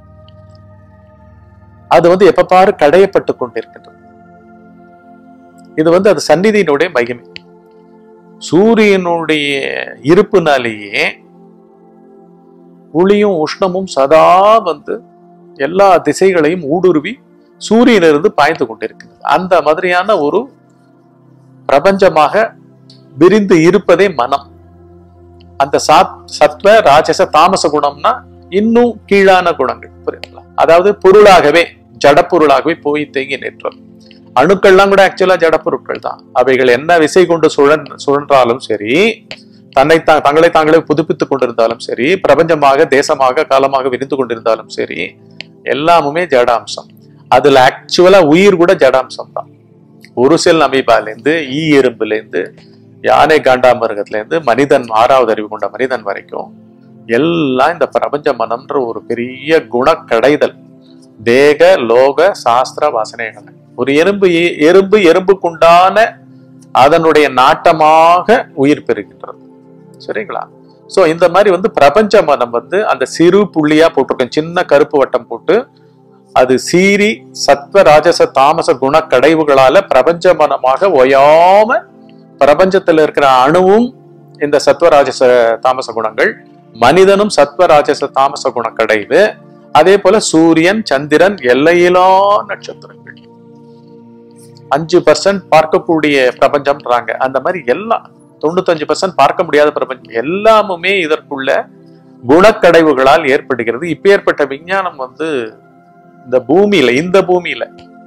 அது வந்து எப்ப பாரு கடையப்பட்டு கொண்டிருக்கின்றது இது வந்து அது சந்நிதியினுடைய மகிமை சூரியனுடைய இருப்புனாலேயே ஒளியும் உஷ்ணமும் சதா வந்து எல்லா திசைகளையும் ஊடுருவி சூரியனிலிருந்து பாய்ந்து கொண்டிருக்கிறது அந்த மாதிரியான ஒரு பிரபஞ்சமாக விரிந்து இருப்பதே மனம் அந்த சாத் சத்வ ராஜச தாமச குணம்னா இன்னும் கீழான குணங்கள் புரியுதுங்களா அதாவது பொருளாகவே ஜட பொருளாகவே போய் தேங்கி நிற்றது அணுக்கள்லாம் கூட ஆக்சுவலா ஜட பொருட்கள் தான் அவைகள் என்ன விசை கொண்டு சுழன் சுழன்றாலும் சரி தன்னை தா- தங்களை தாங்களே புதுப்பித்துக் கொண்டிருந்தாலும் சரி பிரபஞ்சமாக தேசமாக காலமாக விரிந்து கொண்டிருந்தாலும் சரி எல்லாமுமே ஜடாம்சம் அதுல ஆக்சுவலா உயிர் கூட ஜடாம்சம் தான் ஒரு செல் அமீபாலேருந்து ஈ எறும்புலேருந்து யானை காண்டாமிருகத்திலேருந்து மனிதன் ஆறாவது அறிவு கொண்ட மனிதன் வரைக்கும் எல்லாம் இந்த பிரபஞ்ச மனம்ன்ற ஒரு பெரிய குணக்கடைதல் தேக லோக சாஸ்திர வாசனைகள் ஒரு எறும்பு எ- எறும்பு எறும்புக்குண்டான அதனுடைய நாட்டமாக உயிர் பெறுகின்றது சரிங்களா சோ இந்த மாதிரி வந்து பிரபஞ்ச மனம் வந்து அந்த சிறு புள்ளியா போட்டிருக்கோம் சின்ன கருப்பு வட்டம் போட்டு அது சீரி சத்வ ராஜச தாமச குணக்கடைவுகளால பிரபஞ்ச மனமாக ஒயாம பிரபஞ்சத்துல இருக்கிற அணுவும் இந்த சத்வ ராஜச தாமச குணங்கள் மனிதனும் சத்வ ராஜச தாமச குணக்கடைவு அதே போல சூரியன் சந்திரன் எல்லையிலா நட்சத்திரங்கள் அஞ்சு பர்சன்ட் பார்க்கக்கூடிய பிரபஞ்சம்ன்றாங்க அந்த மாதிரி எல்லாம் தொண்ணூத்தஞ்சு பர்சன்ட் பார்க்க முடியாத பிரபஞ்சம் எல்லாமுமே இதற்குள்ள குணக்கடைவுகளால் ஏற்படுகிறது இப்பேற்பட்ட விஞ்ஞானம் வந்து இந்த பூமியில இந்த பூமியில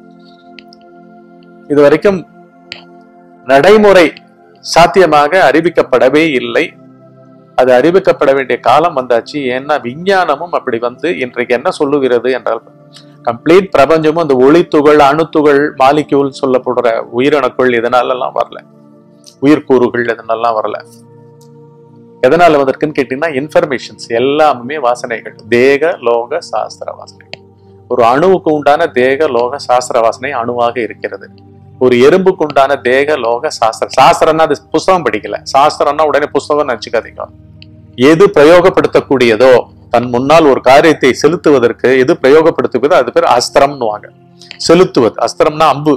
இது வரைக்கும் நடைமுறை சாத்தியமாக அறிவிக்கப்படவே இல்லை அது அறிவிக்கப்பட வேண்டிய காலம் வந்தாச்சு ஏன்னா விஞ்ஞானமும் அப்படி வந்து இன்றைக்கு என்ன சொல்லுகிறது என்றால் கம்ப்ளீட் பிரபஞ்சமும் அந்த ஒளித்துகள் அணுத்துகள் மாலிக்யூல் சொல்லப்படுற உயிரணுக்கள் இதனாலெல்லாம் வரல உயிர்க்கூறுகள் இதனாலலாம் வரல எதனால வந்திருக்குன்னு கேட்டீங்கன்னா இன்ஃபர்மேஷன்ஸ் எல்லாமே வாசனைகள் தேக லோக சாஸ்திர வாசனைகள் ஒரு அணுவுக்கு உண்டான தேக லோக சாஸ்திர வாசனை அணுவாக இருக்கிறது ஒரு எறும்புக்கு உண்டான தேக லோக சாஸ்திர சாஸ்திரம்னா அது புஸ்தகம் படிக்கல சாஸ்திரம்னா உடனே புஸ்தகம் நினைச்சுக்காதீங்க எது பிரயோகப்படுத்தக்கூடியதோ தன் முன்னால் ஒரு காரியத்தை செலுத்துவதற்கு எது பிரயோகப்படுத்துவதோ அது பேர் அஸ்திரம்னுவாங்க செலுத்துவது அஸ்திரம்னா அம்பு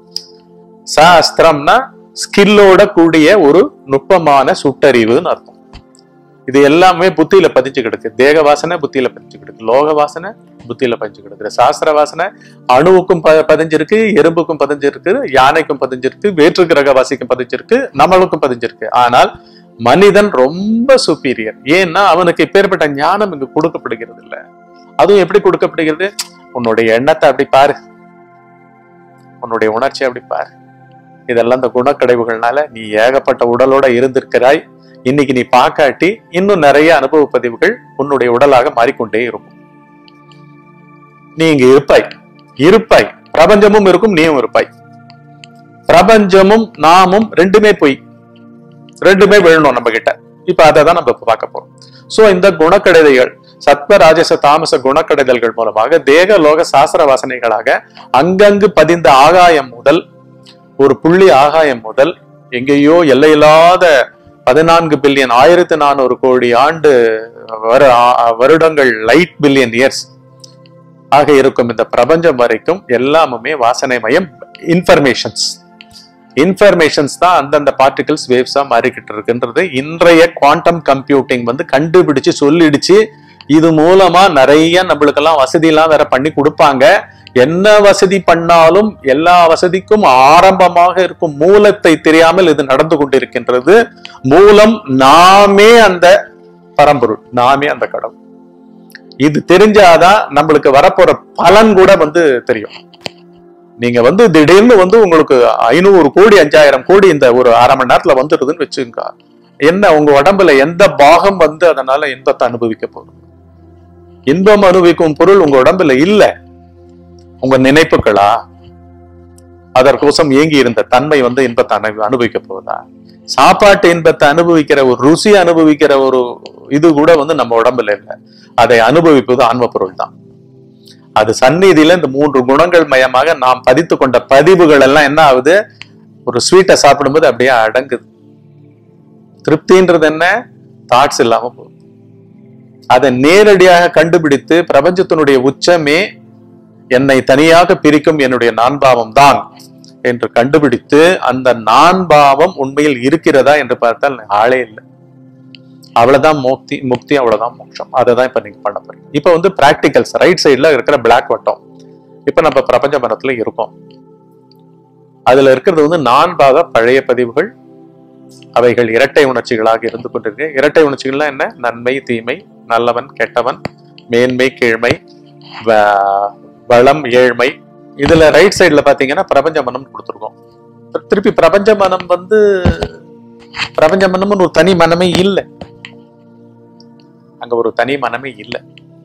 ச அஸ்திரம்னா ஸ்கில்லோட கூடிய ஒரு நுட்பமான சுட்டறிவுன்னு அர்த்தம் இது எல்லாமே புத்தியில பதிஞ்சு கிடக்கு தேக வாசனை புத்தியில பதிஞ்சு கிடக்கு லோக வாசனை புத்தியில பதிஞ்சு கிடக்கு சாஸ்திர வாசனை அணுவுக்கும் ப- பதிஞ்சிருக்கு எறும்புக்கும் பதிஞ்சிருக்கு யானைக்கும் பதிஞ்சிருக்கு வேற்று கிரகவாசிக்கும் பதிஞ்சிருக்கு நம்மளுக்கும் பதிஞ்சிருக்கு ஆனால் மனிதன் ரொம்ப சுப்பீரியர் ஏன்னா அவனுக்கு இப்பேற்பட்ட ஞானம் இங்கு கொடுக்கப்படுகிறது இல்ல அதுவும் எப்படி கொடுக்கப்படுகிறது உன்னுடைய எண்ணத்தை அப்படி பாரு உன்னுடைய உணர்ச்சி அப்படி பாரு இதெல்லாம் இந்த குணக்கடைவுகள்னால நீ ஏகப்பட்ட உடலோட இருந்திருக்கிறாய் இன்னைக்கு நீ பார்க்காட்டி இன்னும் நிறைய அனுபவ பதிவுகள் உன்னுடைய உடலாக மாறிக்கொண்டே இருக்கும் நீ இங்க இருப்பாய் இருப்பாய் பிரபஞ்சமும் இருக்கும் நீயும் இருப்பாய் பிரபஞ்சமும் நாமும் ரெண்டுமே பொய் ரெண்டுமே விழணும் நம்ம கிட்ட இப்ப அதை தான் நம்ம இப்ப பார்க்க போறோம் சோ இந்த குணக்கடைதைகள் சத்வ ராஜச தாமச குணக்கடைதல்கள் மூலமாக தேக லோக சாஸ்திர வாசனைகளாக அங்கங்கு பதிந்த ஆகாயம் முதல் ஒரு புள்ளி ஆகாயம் முதல் எங்கேயோ எல்லையில்லாத பதினான்கு பில்லியன் ஆயிரத்தி நானூறு கோடி ஆண்டு வரு- ஆ- வருடங்கள் லைட் பில்லியன் இயர்ஸ் ஆக இருக்கும் இந்த பிரபஞ்சம் வரைக்கும் எல்லாமுமே வாசனை மயம் இன்ஃபர்மேஷன்ஸ் இன்ஃபர்மேஷன்ஸ் தான் அந்தந்த பார்ட்டிகல்ஸ் வேவ்ஸா மாறிக்கிட்டு இருக்குன்றது இன்றைய குவாண்டம் கம்ப்யூட்டிங் வந்து கண்டுபிடிச்சு சொல்லிடுச்சு இது மூலமா நிறைய நம்மளுக்கெல்லாம் வசதியெல்லாம் வேற பண்ணி கொடுப்பாங்க என்ன வசதி பண்ணாலும் எல்லா வசதிக்கும் ஆரம்பமாக இருக்கும் மூலத்தை தெரியாமல் இது நடந்து கொண்டிருக்கின்றது மூலம் நாமே அந்த பரம்பொருள் நாமே அந்த கடவுள் இது தெரிஞ்சாதான் நம்மளுக்கு வரப்போற பலன் கூட வந்து தெரியும் நீங்க வந்து திடீர்னு வந்து உங்களுக்கு ஐநூறு கோடி அஞ்சாயிரம் கோடி இந்த ஒரு அரை மணி நேரத்துல வந்துடுதுன்னு வச்சுங்க என்ன உங்க உடம்புல எந்த பாகம் வந்து அதனால இன்பத்தை அனுபவிக்க போகுது இன்பம் அனுபவிக்கும் பொருள் உங்க உடம்புல இல்ல உங்க நினைப்புகளா அதற்கோசம் ஏங்கி இருந்த தன்மை வந்து இன்பத்தை அனு- அனுபவிக்க போகுதா சாப்பாட்டு இன்பத்தை அனுபவிக்கிற ஒரு ருசி அனுபவிக்கிற ஒரு இது கூட வந்து நம்ம உடம்புல இல்லை அதை அனுபவிப்பது ஆன்ம பொருள் தான் அது சந்நிதியில இந்த மூன்று குணங்கள் மயமாக நாம் பதித்து கொண்ட பதிவுகள் எல்லாம் என்ன ஆகுது ஒரு ஸ்வீட்டை சாப்பிடும்போது அப்படியே அடங்குது திருப்தின்றது என்ன தாட்ஸ் இல்லாம போகுது அதை நேரடியாக கண்டுபிடித்து பிரபஞ்சத்தினுடைய உச்சமே என்னை தனியாக பிரிக்கும் என்னுடைய நான்பாவம் தான் என்று கண்டுபிடித்து அந்த நான்பாவம் உண்மையில் இருக்கிறதா என்று பார்த்தால் ஆளே இல்லை அவ்வளவுதான் முக்தி முக்தி அவ்வளவுதான் மோட்சம் அதை தான் இப்ப நீங்க பண்ண போறீங்க இப்ப வந்து பிராக்டிகல்ஸ் ரைட் சைடுல இருக்கிற பிளாக் வட்டம் இப்ப நம்ம பிரபஞ்ச மரத்துல இருக்கோம் அதுல இருக்கிறது வந்து நான்பாக பழைய பதிவுகள் அவைகள் இரட்டை உணர்ச்சிகளாக இருந்து கொண்டிருக்கு இரட்டை உணர்ச்சிகள்னா என்ன நன்மை தீமை நல்லவன் கெட்டவன் மேன்மை கீழ்மை வ- வளம் ஏழ்மை இதுல ரைட் சைடுல பாத்தீங்கன்னா பிரபஞ்ச மனம் கொடுத்துருக்கோம் திருப்பி பிரபஞ்ச மனம் வந்து பிரபஞ்ச மனம்னு ஒரு தனி மனமே இல்லை அங்க ஒரு தனி மனமே இல்லை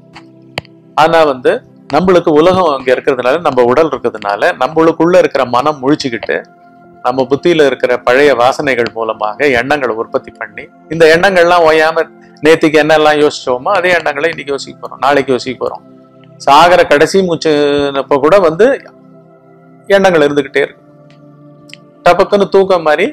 ஆனா வந்து நம்மளுக்கு உலகம் அங்க இருக்கிறதுனால நம்ம உடல் இருக்கிறதுனால நம்மளுக்குள்ள இருக்கிற மனம் முழிச்சுக்கிட்டு நம்ம புத்தியில இருக்கிற பழைய வாசனைகள் மூலமாக எண்ணங்களை உற்பத்தி பண்ணி இந்த எண்ணங்கள்லாம் ஓயாம நேத்திக்கு என்னெல்லாம் யோசிச்சோமோ அதே எண்ணங்களை இன்னைக்கு யோசிக்க போறோம் நாளைக்கு யோசிக்க போறோம் சாகர கடைசி மூச்சுனப்ப கூட வந்து எண்ணங்கள் இருந்துகிட்டே இருக்கு டபக்குன்னு தூக்கம் மாதிரி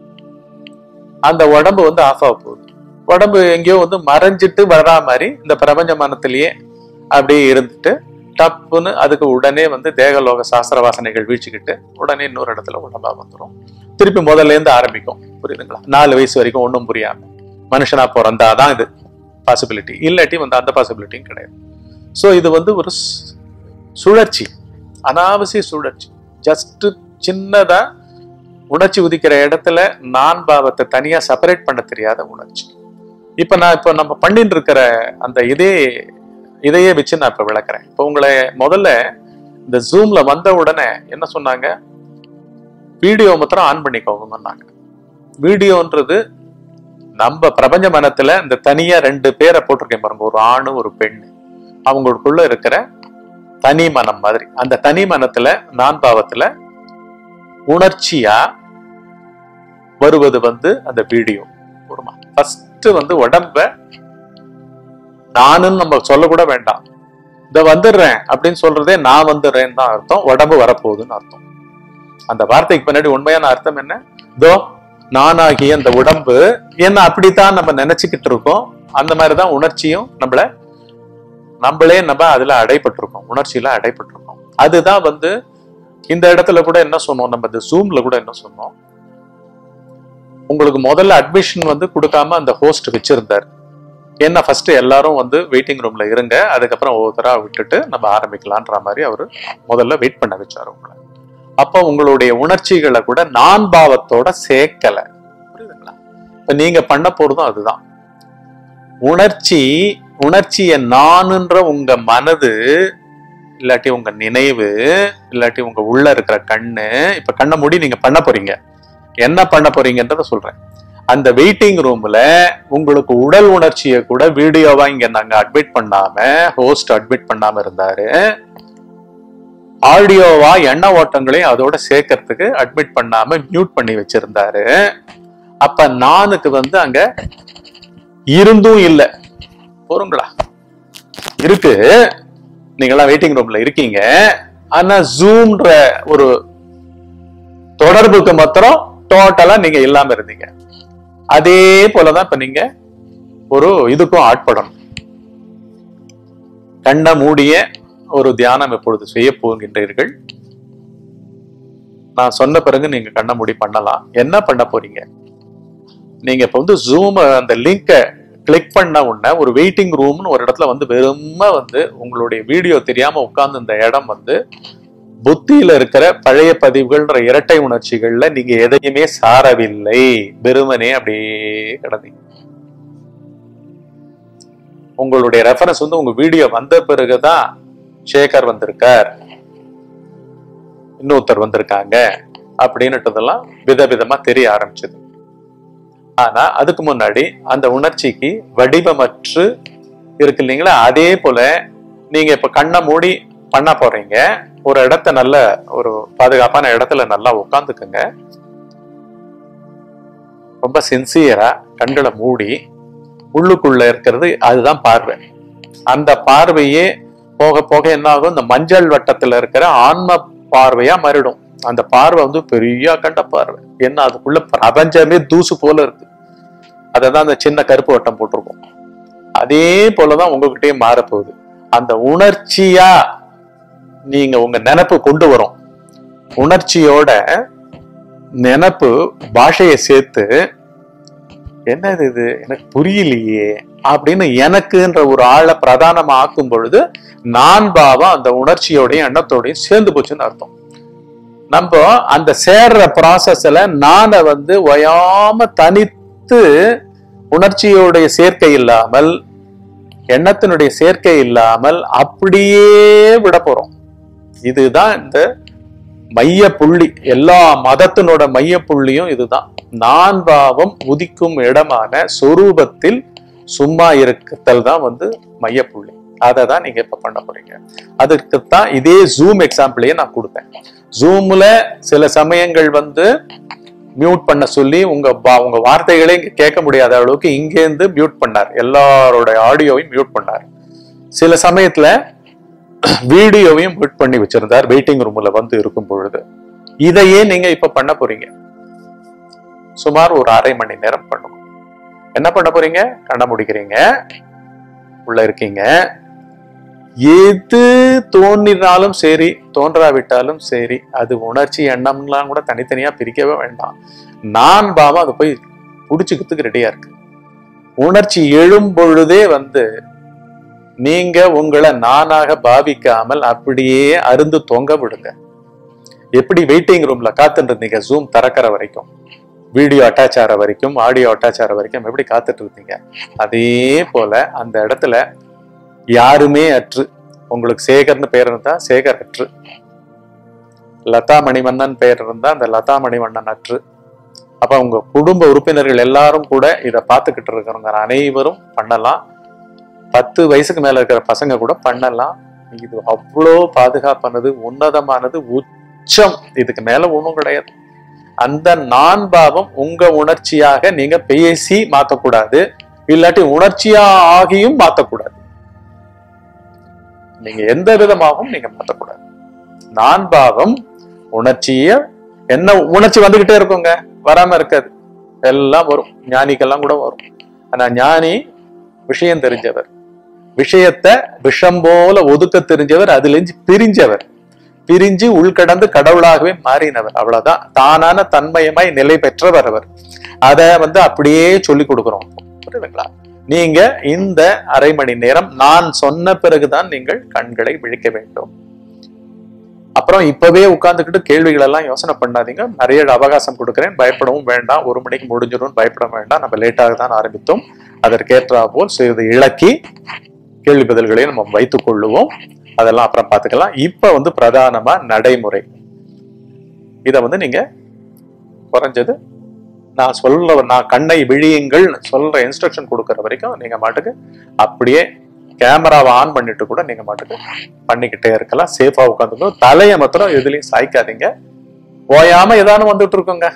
அந்த உடம்பு வந்து ஆஃப் ஆக போகுது உடம்பு எங்கேயோ வந்து மறைஞ்சிட்டு வர்றா மாதிரி இந்த பிரபஞ்ச மனத்திலேயே அப்படியே இருந்துட்டு டப்புன்னு அதுக்கு உடனே வந்து தேகலோக சாஸ்திர வாசனைகள் வீழ்ச்சிக்கிட்டு உடனே இன்னொரு இடத்துல உடம்பா வந்துடும் திருப்பி முதல்ல இருந்து ஆரம்பிக்கும் புரியுதுங்களா நாலு வயசு வரைக்கும் ஒன்றும் புரியாம மனுஷனா பிறந்தாதான் இது பாசிபிலிட்டி இல்லாட்டி வந்து அந்த பாசிபிலிட்டியும் கிடையாது ஸோ இது வந்து ஒரு சு- சுழற்சி அனாவசிய சுழற்சி ஜஸ்ட் சின்னதா உணர்ச்சி உதிக்கிற இடத்துல நான் பாவத்தை தனியா செப்பரேட் பண்ண தெரியாத உணர்ச்சி இப்ப நான் இப்ப நம்ம பண்ணிட்டு இருக்கிற அந்த இதே இதையே வச்சு நான் இப்ப விளக்குறேன் இப்ப உங்களை முதல்ல இந்த ஜூம்ல வந்த உடனே என்ன சொன்னாங்க வீடியோ மாத்திரம் ஆன் பண்ணிக்கோங்கன்னாங்க வீடியோன்றது நம்ம பிரபஞ்ச மனத்துல இந்த தனியா ரெண்டு பேரை போட்டிருக்கேன் பாருங்க ஒரு ஆணு ஒரு பெண் அவங்களுக்குள்ள இருக்கிற தனி மனம் மாதிரி அந்த தனி மனத்துல நான் பாவத்துல உணர்ச்சியா வருவது வந்து அந்த வீடியோ ஒரு ஃபர்ஸ்ட் வந்து உடம்ப நானுன்னு நம்ம சொல்லக்கூட வேண்டாம் இத வந்துடுறேன் அப்படின்னு சொல்றதே நான் வந்துடுறேன்னு தான் அர்த்தம் உடம்பு வரப்போகுதுன்னு அர்த்தம் அந்த வார்த்தைக்கு பின்னாடி உண்மையான அர்த்தம் என்ன தோ நானாகிய அந்த உடம்பு என்ன அப்படித்தான் நம்ம நினைச்சுக்கிட்டு இருக்கோம் அந்த மாதிரிதான் உணர்ச்சியும் நம்மள நம்மளே நம்ம அதுல அடைப்பட்டிருக்கோம் உணர்ச்சியில அடைப்பட்டிருக்கோம் அதுதான் வந்து இந்த இடத்துல கூட என்ன சொன்னோம் நம்ம இந்த ஜூம்ல கூட என்ன சொன்னோம் உங்களுக்கு முதல்ல அட்மிஷன் வந்து கொடுக்காம அந்த ஹோஸ்ட் வச்சிருந்தார் என்ன ஃபர்ஸ்ட் எல்லாரும் வந்து வெயிட்டிங் ரூம்ல இருங்க அதுக்கப்புறம் ஒவ்வொருத்தரா விட்டுட்டு நம்ம ஆரம்பிக்கலான்ற மாதிரி அவரு முதல்ல வெயிட் பண்ண வச்சாரு உங்களை அப்போ உங்களுடைய உணர்ச்சிகளை கூட நான் பாவத்தோட சேர்க்கல புரியுதுங்களா இப்ப நீங்க பண்ண போறதும் அதுதான் உணர்ச்சி உணர்ச்சிய நானுன்ற உங்க மனது இல்லாட்டி உங்க நினைவு இல்லாட்டி உங்க உள்ள இருக்கிற கண்ணு இப்ப கண்ணை மூடி நீங்க பண்ண போறீங்க என்ன பண்ண போறீங்கன்றத சொல்றேன் அந்த வெயிட்டிங் ரூம்ல உங்களுக்கு உடல் உணர்ச்சியை கூட வீடியோவா இங்க நாங்க அட்மிட் பண்ணாம ஹோஸ்ட் அட்மிட் பண்ணாம இருந்தாரு ஆடியோவா எண்ண ஓட்டங்களையும் அதோட சேர்க்கறதுக்கு அட்மிட் பண்ணாம மியூட் பண்ணி வச்சிருந்தாரு அப்ப நானுக்கு வந்து அங்க இருந்தும் இல்ல போறீங்களா இருக்கு நீங்களாம் வெயிட்டிங் ரூம்ல இருக்கீங்க ஆனா ஜூம்ன்ற ஒரு தொடர்புக்கு மாத்திரம் டோட்டலா நீங்க இல்லாம இருந்தீங்க அதே போலதான் இப்ப நீங்க ஒரு இதுக்கும் ஆட்படணும் கண்ண மூடிய ஒரு தியானம் இப்பொழுது செய்ய போகின்றீர்கள் நான் சொன்ன பிறகு நீங்க கண்ண மூடி பண்ணலாம் என்ன பண்ண போறீங்க நீங்க இப்ப வந்து ஜூம் அந்த லிங்கை கிளிக் பண்ண உடனே ஒரு வெயிட்டிங் ரூம்னு ஒரு இடத்துல வந்து வெறும வந்து உங்களுடைய வீடியோ தெரியாம உட்கார்ந்து இந்த இடம் வந்து புத்தியில இருக்கிற பழைய பதிவுகள்ன்ற இரட்டை உணர்ச்சிகள்ல நீங்க எதையுமே சாரவில்லை வெறுமனே அப்படியே கிடந்தீங்க உங்களுடைய ரெஃபரன்ஸ் வந்து உங்க வீடியோ வந்த பிறகுதான் சேகர் வந்திருக்கார் இன்னொருத்தர் வந்திருக்காங்க அப்படின்னுட்டதெல்லாம் விதவிதமா தெரிய ஆரம்பிச்சது ஆனா அதுக்கு முன்னாடி அந்த உணர்ச்சிக்கு வடிவமற்று இருக்கு இல்லைங்களா அதே போல நீங்க இப்ப கண்ணை மூடி பண்ண போறீங்க ஒரு இடத்த நல்ல ஒரு பாதுகாப்பான இடத்துல நல்லா உட்காந்துக்குங்க ரொம்ப சின்சியரா கண்களை மூடி உள்ளுக்குள்ள இருக்கிறது அதுதான் பார்வை அந்த பார்வையே போக போக என்ன ஆகும் இந்த மஞ்சள் வட்டத்துல இருக்கிற ஆன்ம பார்வையா மாறிடும் அந்த பார்வை வந்து பெரிய கண்ட பார்வை என்ன அதுக்குள்ள பிரபஞ்சமே தூசு போல இருக்கு அததான் அந்த சின்ன கருப்பு வட்டம் போட்டிருக்கோம் அதே போலதான் உங்ககிட்டயும் மாறப்போகுது அந்த உணர்ச்சியா நீங்க உங்க நினப்பு கொண்டு வரும் உணர்ச்சியோட நினப்பு பாஷையை சேர்த்து என்னது இது எனக்கு புரியலையே அப்படின்னு எனக்குன்ற ஒரு ஆளை பிரதானமா ஆக்கும் பொழுது நான் பாவம் அந்த உணர்ச்சியோடையும் எண்ணத்தோடையும் சேர்ந்து போச்சுன்னு அர்த்தம் நம்ம அந்த சேர்ற ப்ராசஸ்ல நானை வந்து ஒயாம தனித்து உணர்ச்சியோடைய சேர்க்கை இல்லாமல் எண்ணத்தினுடைய சேர்க்கை இல்லாமல் அப்படியே விட போறோம் இதுதான் இந்த மைய புள்ளி எல்லா மதத்தினோட மைய புள்ளியும் இதுதான் நான் பாவம் உதிக்கும் இடமான சொரூபத்தில் சும்மா இருக்கத்தல் தான் வந்து மைய புள்ளி அதை தான் நீங்க இப்ப பண்ண போறீங்க அதுக்குத்தான் இதே ஜூம் எக்ஸாம்பிளையே நான் கொடுத்தேன் ஜூம்ல சில சமயங்கள் வந்து மியூட் பண்ண சொல்லி உங்க வா- உங்க வார்த்தைகளே இங்க கேட்க முடியாத அளவுக்கு இங்கேருந்து மியூட் பண்ணார் எல்லாரோட ஆடியோவையும் மியூட் பண்ணார் சில சமயத்துல வீடியோவையும் மியூட் பண்ணி வச்சிருந்தார் வெயிட்டிங் ரூம்ல வந்து இருக்கும் பொழுது இதையே நீங்க இப்ப பண்ண போறீங்க சுமார் ஒரு அரை மணி நேரம் பண்ணுங்க என்ன பண்ண போறீங்க கண்ண முடிக்கிறீங்க உள்ள இருக்கீங்க எது தோன்றினாலும் சரி தோன்றாவிட்டாலும் சரி அது உணர்ச்சி எண்ணம்லாம் கூட தனித்தனியா பிரிக்கவே வேண்டாம் நான் பாவம் அது போய் புடிச்சுக்கிறதுக்கு ரெடியா இருக்கு உணர்ச்சி எழும் பொழுதே வந்து நீங்க உங்களை நானாக பாவிக்காமல் அப்படியே அருந்து தொங்க விடுங்க எப்படி வெயிட்டிங் ரூம்ல காத்துட்டு இருந்தீங்க ஜூம் திறக்கிற வரைக்கும் வீடியோ அட்டாச் ஆகிற வரைக்கும் ஆடியோ அட்டாச் ஆகிற வரைக்கும் எப்படி காத்துட்டு இருந்தீங்க அதே போல அந்த இடத்துல யாருமே அற்று உங்களுக்கு சேகர்னு பேர் இருந்தா சேகர் அற்று லதா மணிவண்ணன் பேர் இருந்தா அந்த லதா மணிவண்ணன் அற்று அப்ப உங்க குடும்ப உறுப்பினர்கள் எல்லாரும் கூட இதை பார்த்துக்கிட்டு இருக்கிறவங்க அனைவரும் பண்ணலாம் பத்து வயசுக்கு மேல இருக்கிற பசங்க கூட பண்ணலாம் இது அவ்வளோ பாதுகாப்பானது உன்னதமானது உச்சம் இதுக்கு மேல ஒண்ணும் கிடையாது அந்த நான் பாவம் உங்க உணர்ச்சியாக நீங்க பேசி மாத்தக்கூடாது இல்லாட்டி உணர்ச்சியா ஆகியும் மாத்தக்கூடாது நீங்க எந்த விதமாகவும் நீங்க மாத்தக்கூடாது நான் பாவம் உணர்ச்சிய என்ன உணர்ச்சி வந்துகிட்டே இருக்குங்க வராம இருக்காது எல்லாம் வரும் ஞானிக்கெல்லாம் கூட வரும் ஆனா ஞானி விஷயம் தெரிஞ்சவர் விஷயத்தை விஷம் போல ஒதுக்க தெரிஞ்சவர் அதுல இருந்து பிரிஞ்சவர் பிரிஞ்சு உள்கடந்து கடவுளாகவே மாறினவர் அவ்வளவுதான் தானான தன்மயமாய் நிலை பெற்றவர் அவர் அத வந்து அப்படியே சொல்லி கொடுக்கிறோம் புரியுதுங்களா நீங்க இந்த அரை மணி நேரம் நான் சொன்ன பிறகுதான் நீங்கள் கண்களை விழிக்க வேண்டும் அப்புறம் இப்பவே உட்கார்ந்துக்கிட்டு கேள்விகள் எல்லாம் யோசனை பண்ணாதீங்க நிறைய அவகாசம் கொடுக்கிறேன் பயப்படவும் வேண்டாம் ஒரு மணிக்கு முடிஞ்சிடும் பயப்பட வேண்டாம் நம்ம லேட்டாக தான் ஆரம்பித்தோம் அதற்கேற்றா போல் சிறிது இலக்கி கேள்வி பதில்களை நம்ம வைத்துக் கொள்ளுவோம் அதெல்லாம் அப்புறம் பார்த்துக்கலாம் இப்ப வந்து பிரதானமா நடைமுறை இத வந்து நீங்க குறைஞ்சது நான் சொல்ல நான் கண்ணை விழியுங்கள் சொல்ற இன்ஸ்ட்ரக்ஷன் கொடுக்கற வரைக்கும் நீங்க மாட்டுக்கு அப்படியே கேமராவை ஆன் பண்ணிட்டு கூட நீங்க மாட்டுக்கு பண்ணிக்கிட்டே இருக்கலாம் சேஃபா உட்காந்துக்கணும் தலையை மாத்திரம் எதுலயும் சாய்க்காதீங்க ஓயாம ஏதானும் வந்துட்டு இருக்குங்க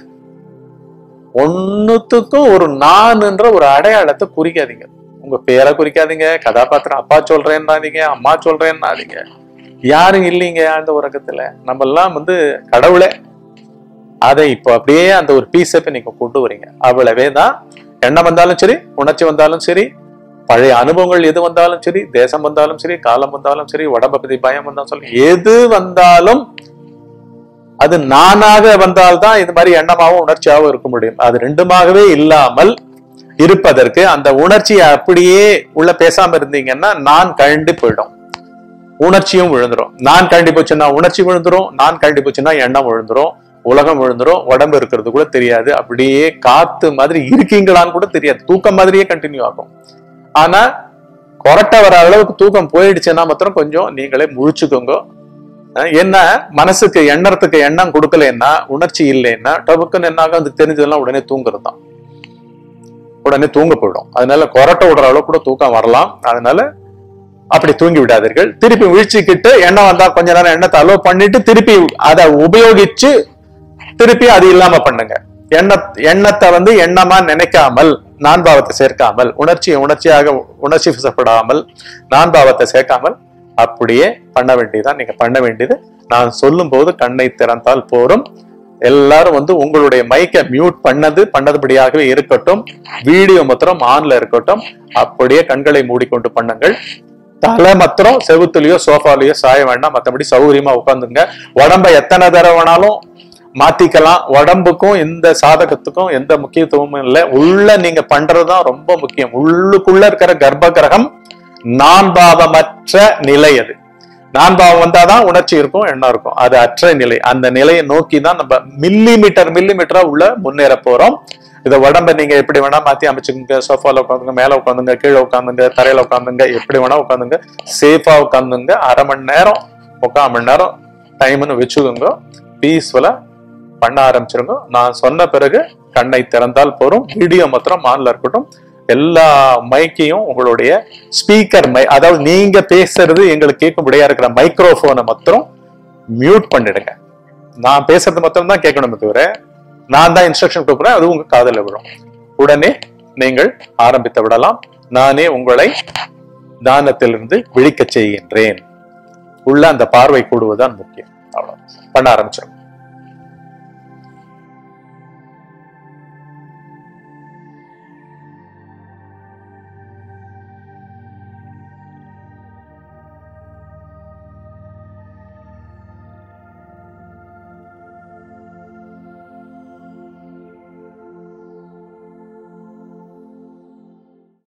ஒண்ணுத்துக்கும் ஒரு நான்ன்ற ஒரு அடையாளத்தை குறிக்காதீங்க உங்க பேரை குறிக்காதீங்க கதாபாத்திரம் அப்பா சொல்றேன்னாதீங்க அம்மா சொல்றேன்னாதீங்க யாரும் இல்லைங்க அந்த உலகத்துல நம்ம எல்லாம் வந்து கடவுளே அதை இப்போ அப்படியே அந்த ஒரு பீஸை நீங்க கொண்டு வரீங்க அவ்வளவே தான் எண்ணம் வந்தாலும் சரி உணர்ச்சி வந்தாலும் சரி பழைய அனுபவங்கள் எது வந்தாலும் சரி தேசம் வந்தாலும் சரி காலம் வந்தாலும் சரி உடம்ப பத்தி பயம் வந்தாலும் சரி எது வந்தாலும் அது நானாக வந்தால்தான் இது மாதிரி எண்ணமாகவும் உணர்ச்சியாகவும் இருக்க முடியும் அது ரெண்டுமாகவே இல்லாமல் இருப்பதற்கு அந்த உணர்ச்சியை அப்படியே உள்ள பேசாம இருந்தீங்கன்னா நான் கழண்டு போயிடும் உணர்ச்சியும் விழுந்துரும் நான் கழண்டி போச்சுன்னா உணர்ச்சி விழுந்துரும் நான் கழண்டி போச்சுன்னா எண்ணம் விழுந்துரும் உலகம் விழுந்துரும் உடம்பு இருக்கிறது கூட தெரியாது அப்படியே காத்து மாதிரி இருக்கீங்களான்னு கூட தெரியாது தூக்கம் மாதிரியே கண்டினியூ ஆகும் ஆனா கொரட்டை வர அளவுக்கு தூக்கம் போயிடுச்சுன்னா மாத்திரம் கொஞ்சம் நீங்களே முழிச்சுக்கோங்க அஹ் என்ன மனசுக்கு எண்ணறதுக்கு எண்ணம் கொடுக்கலன்னா உணர்ச்சி இல்லைன்னா டபுக்குன்னு என்ன ஆகும் அதுக்கு தெரிஞ்சதெல்லாம் உடனே தூங்குறது தான் உடனே தூங்க போயிடும் அதனால கொரட்டை விடுற அளவுக்கு கூட தூக்கம் வரலாம் அதனால அப்படி தூங்கி விடாதீர்கள் திருப்பி வீழ்ச்சிக்கிட்டு எண்ணம் வந்தா கொஞ்ச நேரம் எண்ணத்தை அலோ பண்ணிட்டு திருப்பி அதை உபயோகிச்சு திருப்பி அது இல்லாம பண்ணுங்க எண்ண எண்ணத்தை வந்து எண்ணமா நினைக்காமல் நான் பாவத்தை சேர்க்காமல் உணர்ச்சியை உணர்ச்சியாக உணர்ச்சி வசப்படாமல் நான் பாவத்தை சேர்க்காமல் அப்படியே பண்ண வேண்டியதான் நீங்க பண்ண வேண்டியது நான் சொல்லும் போது கண்ணை திறந்தால் போரும் எல்லாரும் வந்து உங்களுடைய மைக்கை மியூட் பண்ணது பண்ணதுபடியாகவே இருக்கட்டும் வீடியோ மாத்திரம் ஆன்ல இருக்கட்டும் அப்படியே கண்களை மூடிக்கொண்டு பண்ணுங்கள் தலை மாத்திரம் செவுத்துலயோ சோஃபாலயோ சாய வேண்டாம் மத்தபடி சௌகரியமா உட்காந்துங்க உடம்ப எத்தனை தடவை வேணாலும் மாத்திக்கலாம் உடம்புக்கும் எந்த சாதகத்துக்கும் எந்த முக்கியத்துவமும் இல்லை உள்ள நீங்க பண்றதுதான் ரொம்ப முக்கியம் உள்ளுக்குள்ள இருக்கிற கர்ப்ப கிரகம் நான் பாவமற்ற நிலை அது நான் பாவம் வந்தாதான் உணர்ச்சி இருக்கும் எண்ணம் இருக்கும் அது அற்ற நிலை அந்த நிலையை நோக்கி தான் நம்ம மில்லி மீட்டர் மில்லி மீட்டரா உள்ள முன்னேற போறோம் இத உடம்ப நீங்க எப்படி வேணா மாத்தி அமைச்சுக்கோங்க சோஃபால உட்காந்துங்க மேல உட்காந்துங்க கீழே உட்காந்துங்க தரையில உட்காந்துங்க எப்படி வேணா உட்காந்துங்க சேஃபா உட்காந்துங்க அரை மணி நேரம் முக்கால் மணி நேரம் டைம்னு வச்சுக்கோங்க பீஸ்ஃபுல்லா பண்ண ஆரம்பிச்சிருங்க நான் சொன்ன பிறகு கண்ணை திறந்தால் போறோம் வீடியோ மாத்திரம் ஆன்ல இருக்கட்டும் எல்லா மைக்கையும் உங்களுடைய ஸ்பீக்கர் மை அதாவது நீங்க பேசுறது எங்களுக்கு கேட்கும்படியா இருக்கிற மைக்ரோஃபோனை மாத்திரம் மியூட் பண்ணிடுங்க நான் பேசுறது மாத்திரம் தான் கேட்கணுமே தவிர நான் தான் இன்ஸ்ட்ரக்ஷன் கொடுக்குறேன் அது உங்க காதுல விழும் உடனே நீங்கள் ஆரம்பித்து விடலாம் நானே உங்களை தானத்திலிருந்து விழிக்கச் செய்கின்றேன் உள்ள அந்த பார்வை கூடுவதுதான் முக்கியம் அவ்வளவு பண்ண ஆரம்பிச்சிடும்